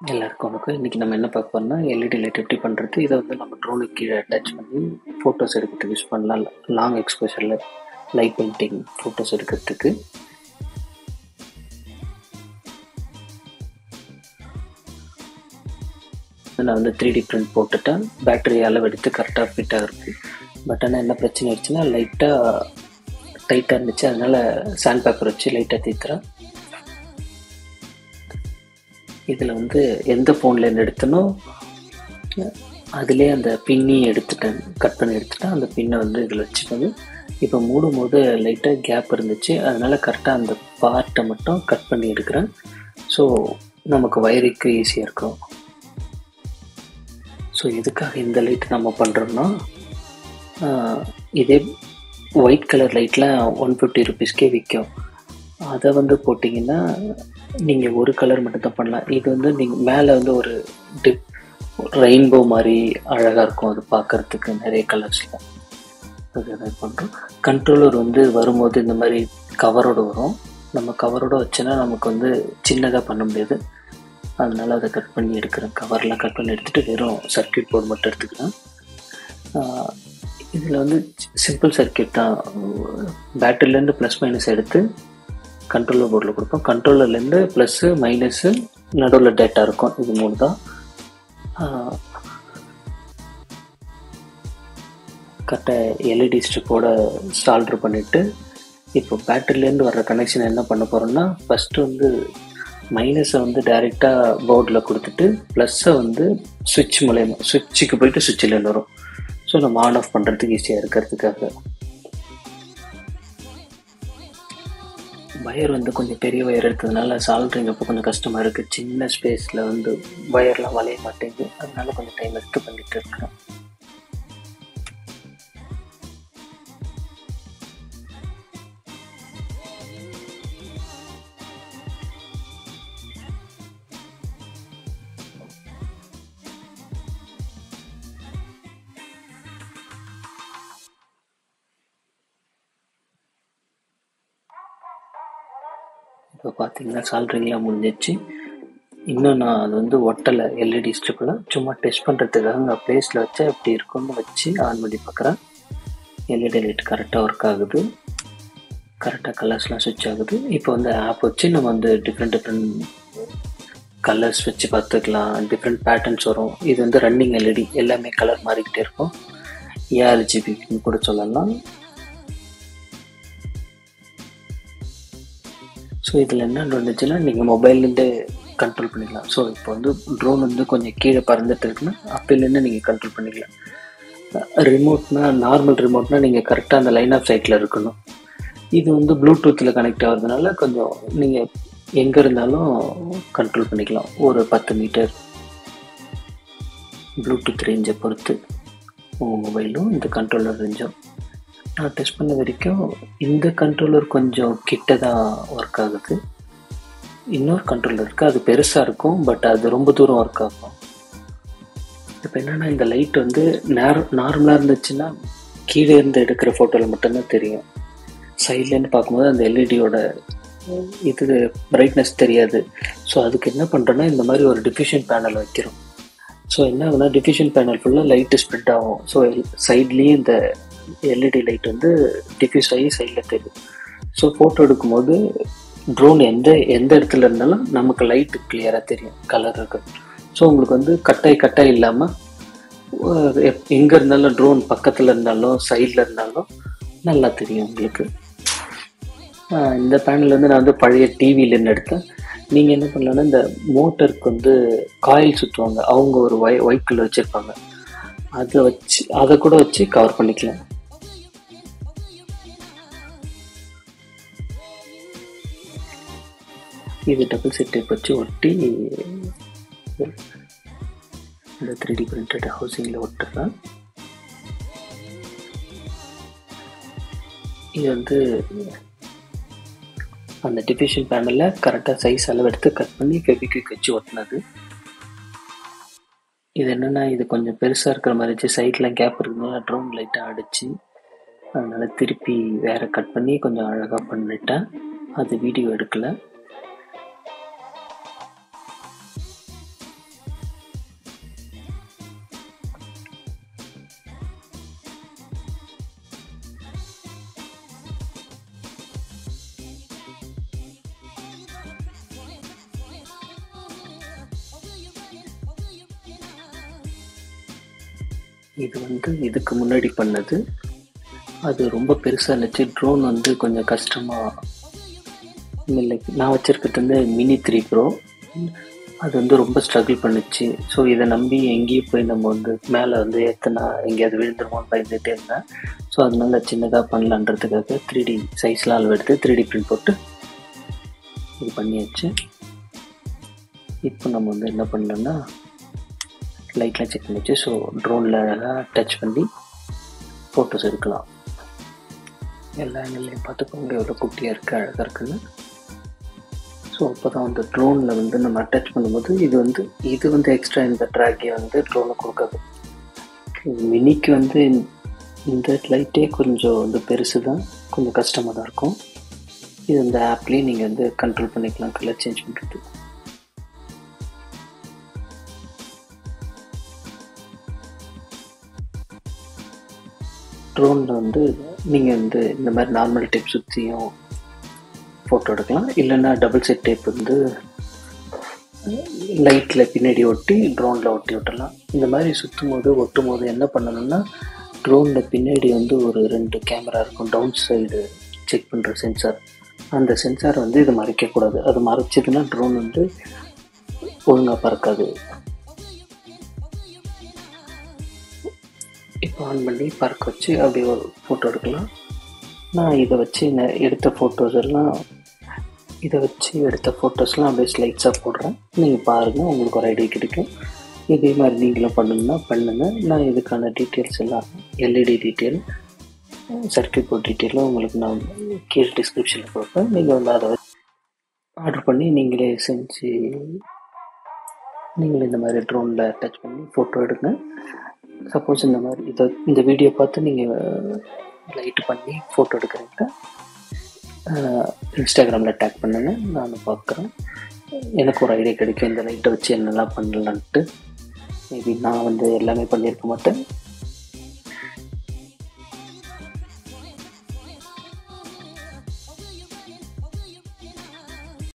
எல்லாருக்கும் வணக்கம் இன்றைக்கி நம்ம என்ன பார்க்க போறோம்னா எல்இடி லைட் எப்படி பண்ணுறது இதை வந்து நம்ம ட்ரோனுக்கு கீழே அட்டாச் பண்ணி ஃபோட்டோஸ் எடுக்கிறதுக்கு யூஸ் பண்ணலாம் லாங் எக்ஸ்போஷரில் லைட் பெயிண்டிங் ஃபோட்டோஸ் எடுக்கிறதுக்கு நான் வந்து த்ரீ டி பிரிண்ட் போட்டுட்டேன் பேட்டரி அளவு எடுத்து கரெக்டாக ஃபிட் ஆகிருக்கு பட் ஆனால் என்ன பிரச்சனை ஆயிடுச்சுன்னா லைட்டாக டைட்டாக இருந்துச்சு அதனால் சாண்ட் பேப்பர் வச்சு லைட்டாக தீத்துறேன் இதில் வந்து எந்த ஃபோன்லேருந்து எடுத்தனோ அதிலே அந்த பின்னி எடுத்துட்டேன் கட் பண்ணி எடுத்துட்டேன் அந்த பின்னை வந்து இதில் வச்சுக்கோங்க இப்போ மூடும் போது லைட்டாக கேப் இருந்துச்சு அதனால் கரெக்டாக அந்த பார்ட்டை மட்டும் கட் பண்ணி எடுக்கிறேன் ஸோ நமக்கு வயருக்கு ஈஸியாக இருக்கும் ஸோ எதுக்காக இந்த லைட் நம்ம பண்ணுறோம்னா இதே ஒயிட் கலர் லைட்லாம் ஒன் ஃபிஃப்டி ருபீஸ்க்கே விற்கும் அதை வந்து போட்டிங்கன்னா நீங்கள் ஒரு கலர் மட்டும் தான் பண்ணலாம் இது வந்து நீங்கள் மேலே வந்து ஒரு டிப் ரெயின்போ மாதிரி அழகாக இருக்கும் அது பார்க்குறதுக்கு நிறைய கலர்ஸில் அது அதை பண்ணுறோம் கண்ட்ரோலர் வந்து வரும்போது இந்த மாதிரி கவரோடு வரும் நம்ம கவரோடு வச்சோன்னா நமக்கு வந்து சின்னதாக பண்ண முடியாது அதனால் அதை கட் பண்ணி எடுக்கிறேன் கவர்லாம் கட் பண்ணி எடுத்துகிட்டு வெறும் சர்க்கியூட் போர்டு மட்டும் எடுத்துக்கிறேன் இதில் வந்து சிம்பிள் சர்க்கியூட் தான் பேட்டரிலேருந்து ப்ளஸ் மைனஸ் எடுத்து கண்ட்ரோலர் போர்டில் கொடுப்போம் கண்ட்ரோலர்லேருந்து ப்ளஸ்ஸு மைனஸு நடுவில் டேட்டா இருக்கும் இது மூணு தான் கரெக்டாக எல்இடி ஸ்ட்ரிப்போட சால்ட்ரு பண்ணிவிட்டு இப்போ பேட்டரிலேருந்து வர்ற கனெக்ஷன் என்ன பண்ண போகிறோம்னா ஃபஸ்ட்டு வந்து மைனஸை வந்து டைரெக்டாக போர்டில் கொடுத்துட்டு ப்ளஸ்ஸை வந்து சுவிட்ச் மூலயமா சுவிட்சுக்கு போயிட்டு சுவிட்சில் வரும் ஸோ நம்ம ஆன் ஆஃப் பண்ணுறதுக்கு ஈஸியாக இருக்கிறதுக்காக வயர் வந்து கொஞ்சம் பெரிய வயர் இருக்கிறதுனால சால்ட்ரிங் அப்போ கொஞ்சம் கஷ்டமாக இருக்குது சின்ன ஸ்பேஸில் வந்து வயர்லாம் வளைய மாட்டேங்குது அதனால கொஞ்சம் டைம் எடுத்து பண்ணிட்டு இருக்கிறேன் இப்போ பார்த்தீங்கன்னா சால்ட்ரிங்லாம் முடிஞ்சிச்சு இன்னும் நான் அது வந்து ஒட்டலை எல்இடி ஸ்ட்ரிப்பில் சும்மா டெஸ்ட் பண்ணுறதுக்காக நான் ப்ளேஸில் வச்சா எப்படி இருக்கும்னு வச்சு ஆன் பண்ணி பார்க்குறேன் எல்இடி லைட் கரெக்டாக ஒர்க் ஆகுது கரெக்டாக கலர்ஸ்லாம் ஸ்விட்ச் ஆகுது இப்போ வந்து ஆப் வச்சு நம்ம வந்து டிஃப்ரெண்ட் டிஃப்ரெண்ட் கலர்ஸ் வச்சு பார்த்துக்கலாம் டிஃப்ரெண்ட் பேட்டர்ன்ஸ் வரும் இது வந்து ரன்னிங் எல்இடி எல்லாமே கலர் மாறிக்கிட்டே இருக்கும் ஏஆர்ஜிபின்னு கூட சொல்லலாம் ஸோ இதில் என்ன இருந்துச்சுன்னா நீங்கள் மொபைல்லேருந்து கண்ட்ரோல் பண்ணிக்கலாம் ஸோ இப்போ வந்து ட்ரோன் வந்து கொஞ்சம் கீழே பறந்துட்டு இருக்குன்னா அப்போலேருந்து நீங்கள் கண்ட்ரோல் பண்ணிக்கலாம் ரிமோட்னா நார்மல் ரிமோட்னா நீங்கள் கரெக்டாக அந்த லைன் ஆஃப் சைட்டில் இருக்கணும் இது வந்து ப்ளூடூத்தில் கனெக்ட் ஆகிறதுனால கொஞ்சம் நீங்கள் எங்கே இருந்தாலும் கண்ட்ரோல் பண்ணிக்கலாம் ஒரு பத்து மீட்டர் ப்ளூடூத் ரேஞ்சை பொறுத்து உங்கள் மொபைலும் இந்த கண்ட்ரோலர் ரேஞ்சும் நான் டெஸ்ட் பண்ண வரைக்கும் இந்த கண்ட்ரோலர் கொஞ்சம் கிட்ட தான் ஒர்க் ஆகுது இன்னொரு கண்ட்ரோலர் இருக்குது அது பெருசாக இருக்கும் பட் அது ரொம்ப தூரம் ஒர்க் ஆகும் இப்போ என்னென்னா இந்த லைட் வந்து நேர் நார்மலாக இருந்துச்சுன்னா கீழே இருந்து எடுக்கிற ஃபோட்டோவில் மட்டும்தான் தெரியும் சைட்லேருந்து பார்க்கும்போது அந்த எல்இடியோட இது பிரைட்னஸ் தெரியாது ஸோ அதுக்கு என்ன பண்ணுறோன்னா இந்த மாதிரி ஒரு டிஃபிஷன் பேனல் வைக்கிறோம் ஸோ என்ன ஆகுனா டிஃபிஷன் பேனல் ஃபுல்லாக லைட்டு ஸ்ப்ரெட் ஆகும் ஸோ சைட்லேயும் இந்த எல்இடி லைட் வந்து டிஃப்யூஸ் ஆகி சைடில் தெரியும் ஸோ ஃபோட்டோ எடுக்கும்போது ட்ரோன் எந்த எந்த இடத்துல இருந்தாலும் நமக்கு லைட்டு கிளியராக தெரியும் கலர் இருக்கு ஸோ உங்களுக்கு வந்து கட்டாய் கட்டாய் இல்லாமல் எங்கே இருந்தாலும் ட்ரோன் பக்கத்தில் இருந்தாலும் சைடில் இருந்தாலும் நல்லா தெரியும் உங்களுக்கு இந்த பேனல் வந்து நான் வந்து பழைய டிவியிலேருந்து எடுத்தேன் நீங்கள் என்ன பண்ணலான்னா இந்த மோட்டருக்கு வந்து காயில் சுற்றுவாங்க அவங்க ஒரு ஒய் ஒயிட் கலர் வச்சுருப்பாங்க அதை வச்சு அதை கூட வச்சு கவர் பண்ணிக்கலாம் இது டபுள் செட் டேப் வச்சு ஒட்டி இந்த த்ரீ டி பிரிண்டட் ஹவுசிங்கில் ஒட்டுறேன் இது வந்து அந்த டிஃபிஷன் பேனலில் கரெக்டாக சைஸ் அளவு எடுத்து கட் பண்ணி ஃபெபிக்விக் வச்சு ஒட்டினது இது என்னென்னா இது கொஞ்சம் பெருசாக இருக்கிற மாதிரி இருந்துச்சு சைடில் கேப் இருக்கிறதுனால ட்ரோன் லைட்டாக அடிச்சு அதனால் திருப்பி வேறு கட் பண்ணி கொஞ்சம் அழகாக பண்ணிட்டேன் அது வீடியோ எடுக்கலை இது வந்து இதுக்கு முன்னாடி பண்ணது அது ரொம்ப பெருசாக இருந்துச்சு ட்ரோன் வந்து கொஞ்சம் கஷ்டமாக இல்லை நான் வச்சுருக்கிறது வந்து மினி த்ரீ ப்ரோ அது வந்து ரொம்ப ஸ்ட்ரகிள் பண்ணுச்சு ஸோ இதை நம்பி எங்கேயும் போய் நம்ம வந்து மேலே வந்து எத்தனை எங்கேயாவது விழுந்துருமோன்னு பயந்துகிட்டே இருந்தேன் ஸோ அதனால சின்னதாக பண்ணலான்றதுக்காக த்ரீ டி சைஸ்லாம் அளவு எடுத்து த்ரீ டி பிரிண்ட் போட்டு இது பண்ணியாச்சு இப்போ நம்ம வந்து என்ன பண்ணோம்னா லைட்லாம் செக் பண்ணிச்சு ஸோ ட்ரோனில் டச் பண்ணி ஃபோட்டோஸ் எடுக்கலாம் எல்லா ஆங்கிள்லையும் பார்த்துக்கோங்க எவ்வளோ குட்டியாக இருக்குது அழகாக இருக்குன்னு ஸோ அப்போ தான் வந்து ட்ரோனில் வந்து நம்ம அட்டாச் பண்ணும்போது இது வந்து இது வந்து எக்ஸ்ட்ரா இந்த ட்ராக்கே வந்து ட்ரோனை கொடுக்காது மினிக்கு வந்து இந்த லைட்டே கொஞ்சம் வந்து பெருசு தான் கொஞ்சம் கஷ்டமாக தான் இருக்கும் இது இந்த ஆப்லேயே நீங்கள் வந்து கண்ட்ரோல் பண்ணிக்கலாம் கலர் சேஞ்ச் பண்ணுறது ட்ரோனில் வந்து நீங்கள் வந்து இந்த மாதிரி நார்மல் டேப் சுற்றியும் ஃபோட்டோ எடுக்கலாம் இல்லைன்னா டபுள் செட் டேப் வந்து லைட்டில் பின்னாடி ஒட்டி ட்ரோனில் ஒட்டி விட்டுடலாம் இந்த மாதிரி சுற்றும் போது ஒட்டும் போது என்ன பண்ணணும்னா ட்ரோனில் பின்னாடி வந்து ஒரு ரெண்டு கேமரா இருக்கும் டவுன் சைடு செக் பண்ணுற சென்சார் அந்த சென்சார் வந்து இது மறைக்கக்கூடாது அது மறைச்சதுன்னா ட்ரோன் வந்து ஒழுங்காக பறக்காது இப்போ ஆன் பண்ணி பறக்க வச்சு அப்படியே ஒரு ஃபோட்டோ எடுக்கலாம் நான் இதை வச்சு நெ- எடுத்த ஃபோட்டோஸ் எல்லாம் இதை வச்சு எடுத்த ஃபோட்டோஸ்லாம் அப்படியே ஸ்லைட்ஸாக போடுறேன் நீங்கள் பாருங்கள் உங்களுக்கு ஒரு ஐடியா கிடைக்கும் இதே மாதிரி நீங்களும் பண்ணுங்கன்னா பண்ணுங்கள் நான் இதுக்கான டீட்டெயில்ஸ் எல்லாம் எல்இடி டீட்டெயில் சர்க்கியூட் போர்ட் டீட்டெயிலும் உங்களுக்கு நான் கீழே டிஸ்கிரிப்ஷனில் கொடுப்பேன் நீங்கள் வந்து அதை ஆர்டர் பண்ணி நீங்களே செஞ்சு நீங்களே இந்த மாதிரி ட்ரோனில் டச் பண்ணி ஃபோட்டோ எடுங்க சப்போஸ் இந்த மாதிரி இதை இந்த வீடியோ பார்த்து நீங்கள் லைட் பண்ணி ஃபோட்டோ எடுக்கிறீங்க இன்ஸ்டாகிராமில் டேக் பண்ணுங்க நான் பார்க்குறேன் எனக்கு ஒரு ஐடியா கிடைக்கும் இந்த லைட்டை வச்சு என்னெல்லாம் பண்ணலான்ட்டு மேபி நான் வந்து எல்லாமே பண்ணியிருக்க மாட்டேன்